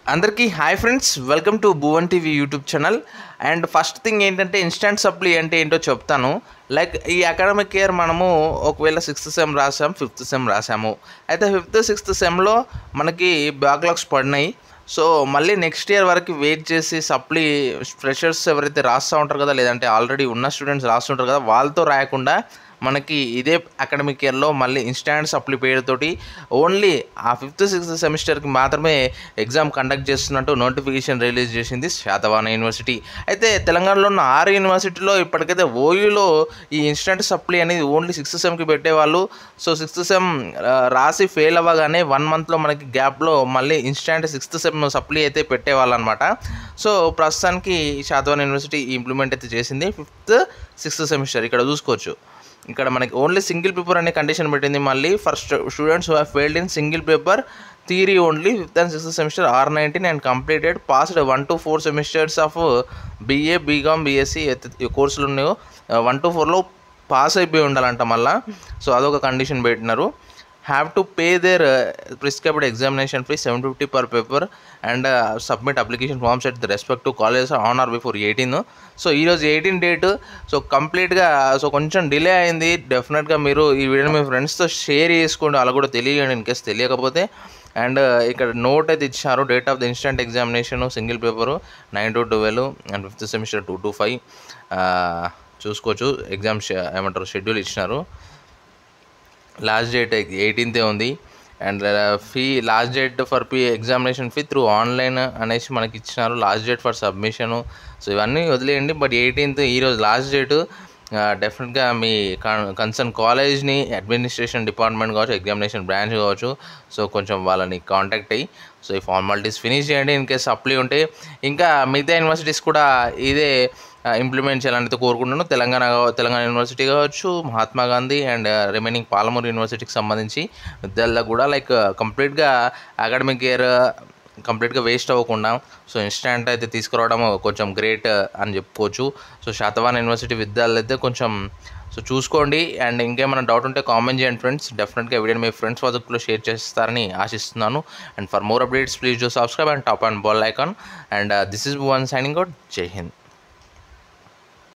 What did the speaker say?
అందరికీ hi friends welcome to Bhuvan TV YouTube channel and first thing ఏంటంటే instant supply అంటే ఏంటో చెప్తాను లైక్ ఈ అకాడమిక్ ఇయర్ మనము ఒకవేళ సిక్స్త్ సెమ్ రాసాం ఫిఫ్త్ సెమ్ రాసాము అయితే ఫిఫ్త్ సిక్స్త్ సెమ్లో మనకి బ్యాక్లాగ్స్ పడినాయి సో మళ్ళీ నెక్స్ట్ ఇయర్ వరకు వెయిట్ చేసి సప్లీ ఫ్రెషర్స్ ఎవరైతే రాస్తూ ఉంటారు కదా లేదంటే ఆల్రెడీ ఉన్న స్టూడెంట్స్ రాస్తుంటారు కదా వాళ్ళతో రాయకుండా మనకి ఇదే అకాడమిక్ ఇయర్లో మళ్ళీ ఇన్స్టాంట్ సప్లీ పేరుతోటి ఓన్లీ ఆ ఫిఫ్త్ సిక్స్త్ సెమిస్టర్కి మాత్రమే ఎగ్జామ్ కండక్ట్ చేస్తున్నట్టు నోటిఫికేషన్ రిలీజ్ చేసింది శాతవాన యూనివర్సిటీ అయితే తెలంగాణలో ఉన్న ఆరు యూనివర్సిటీలో ఇప్పటికైతే ఓయూలో ఈ ఇన్స్టాంట్ సప్లీ అనేది ఓన్లీ సిక్స్త్ సెమ్కి పెట్టేవాళ్ళు సో సిక్స్త్ సెమ్ రాసి ఫెయిల్ అవ్వగానే వన్ మంత్లో మనకి గ్యాప్లో మళ్ళీ ఇన్స్టాంట్ సిక్స్త్ సెమ్ సప్లీ అయితే పెట్టేవాళ్ళు అనమాట సో ప్రస్తుతానికి శాతవాన యూనివర్సిటీ ఇంప్లిమెంట్ అయితే చేసింది ఫిఫ్త్ సిక్స్త్ సెమిస్టర్ ఇక్కడ చూసుకోవచ్చు ఇక్కడ మనకి ఓన్లీ సింగిల్ పేపర్ అనే కండిషన్ పెట్టింది మళ్ళీ for students who failed in single paper theory only fifth and sixth semester or nineteen and completed passed one two four semesters of BA BCom BSc కోర్సులు ఉన్నాయో one to ఫోర్లో pass అయిపోయి ఉండాలంట మళ్ళా so అదొక condition పెట్టినారు have to pay their prescribed examination fee seven fifty per paper and submit application forms at the respect to college on or before eighteen so ఈరోజు eighteen date so కంప్లీట్గా so కొంచెం delay అయింది డెఫినెట్గా మీరు ఈ video మీ ఫ్రెండ్స్తో share చేసుకోండి అలా కూడా తెలియజేయండి ఇన్ కేస్ తెలియకపోతే అండ్ ఇక్కడ నోట్ అయితే ఇచ్చారు date of the instant examination single paper nine to twelve and fifth semester two to five చూసుకోవచ్చు ఎగ్జామ్ ఏమంటారు షెడ్యూల్ ఇచ్చినారు లాస్ట్ డేట్ ఎయిటీన్తే ఉంది and fee last date for pay examination fee through online అనేసి మనకి ఇచ్చినారు last date for submission so ఇవన్నీ వదిలేయండి బట్ ఎయిటీన్త్ ఈరోజు లాస్ట్ డేటు డెఫినెట్గా మీ కన్సర్న్ కాలేజ్ని అడ్మినిస్ట్రేషన్ డిపార్ట్మెంట్ కావచ్చు ఎగ్జామినేషన్ బ్రాంచ్ కావచ్చు సో కొంచెం వాళ్ళని కాంటాక్ట్ అయ్యి సో ఈ ఫార్మాలిటీస్ ఫినిష్ చేయండి ఇన్ కేస్ సప్లీ ఉంటే ఇంకా మిగతా యూనివర్సిటీస్ కూడా ఇదే ఇంప్లిమెంట్ చేయాలని కోరుకుంటున్నాను తెలంగాణ తెలంగాణ యూనివర్సిటీ కావచ్చు మహాత్మా గాంధీ అండ్ రిమైనింగ్ పాలమూరు యూనివర్సిటీకి సంబంధించి విద్యార్థులకు కూడా లైక్ కంప్లీట్గా అకాడమిక్ ఇయర్ కంప్లీట్గా వేస్ట్ అవ్వకుండా సో ఇన్స్టాంట్ అయితే తీసుకురావడం కొంచెం గ్రేట్ అని చెప్పుకోవచ్చు సో శాతవాన్ యూనివర్సిటీ విద్యార్థులు అయితే కొంచెం సో చూసుకోండి అండ్ ఇంకేమైనా డౌట్ ఉంటే కామెంట్ చేయండి ఫ్రెండ్స్ డెఫినెట్గా వీడియో మీ ఫ్రెండ్స్ వాళ్ళకు షేర్ చేస్తారని ఆశిస్తున్నాను and for more updates please do subscribe and tap and bell icon and this is one signing out జై హింద్